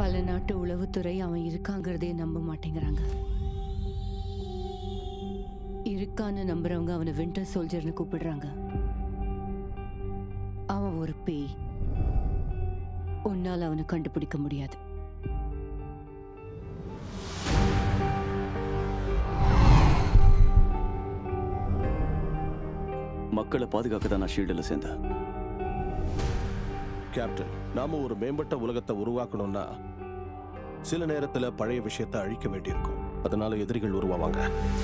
பல நாட்டு உளவுத்துறை அவன் இருக்காங்கிறதே நம்ப மாட்டேங்கிறாங்க இருக்கான்னு நம்புறவங்க அவனை வின்டர் சோல்ஜர்னு கூப்பிடுறாங்க அவன் ஒரு பேய் உன்னால் அவனை கண்டுபிடிக்க முடியாது மக்களை பாதுகாக்க தான் நான் ஷீல்டில் சேர்ந்தேன் கேப்டன் நாம ஒரு மேம்பட்ட உலகத்தை உருவாக்கணும்னா சில நேரத்துல பழைய விஷயத்தை அழிக்க வேண்டியிருக்கும் அதனால எதிரிகள் உருவாவாங்க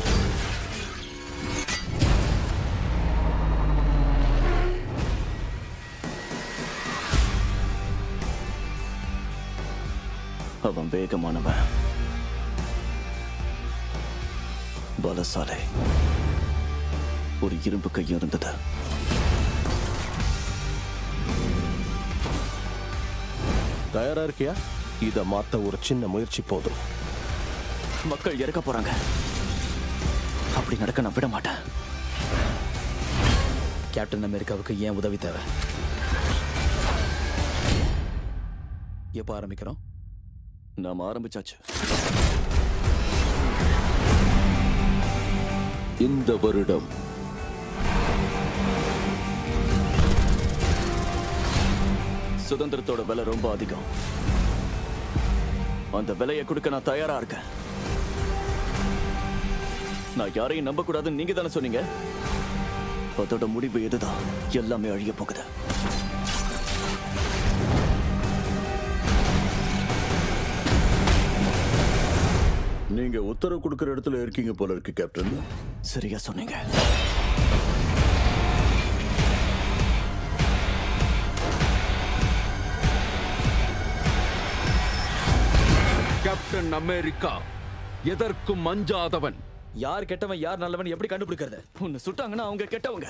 அவன் வேகமானவன் பலசாலை ஒரு இரும்பு கையும் இருந்தது தயாரா இருக்கியா இதை மாத்த ஒரு சின்ன முயற்சி போதும் மக்கள் இறக்க போறாங்க அப்படி நடக்க நான் விட மாட்டேன் கேப்டன் அமெரிக்காவுக்கு ஏன் உதவி தேவை எப்போ ஆரம்பிக்கிறோம் நாம ஆரம்பிச்சாச்சு இந்த வருடம் சுதந்திரத்தோட விலை ரொம்ப அதிகம் அந்த விலையை கொடுக்க நான் தயாரா இருக்கேன் நான் யாரையும் நம்ப கூடாதுன்னு நீங்க தானே சொன்னீங்க அதோட முடிவு இதுதான் எல்லாமே அழிய போகுது நீங்க உத்தரவு கொடுக்கிற இடத்துல இருக்கீங்க போல இருக்கு கேப்டன் சரியா சொன்னீங்க கேப்டன் அமெரிக்கா எதற்கும் அஞ்சாதவன் யார் கெட்டவன் யார் நல்லவன் எப்படி கண்டுபிடிக்கிறது உன்னை சுட்டாங்கன்னா அவங்க கெட்டவங்க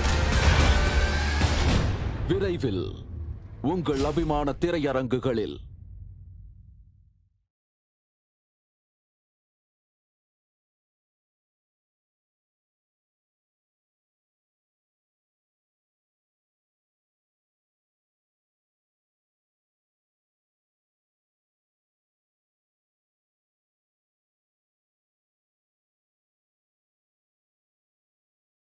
விரைவில் உங்கள் அபிமான திரையரங்குகளில்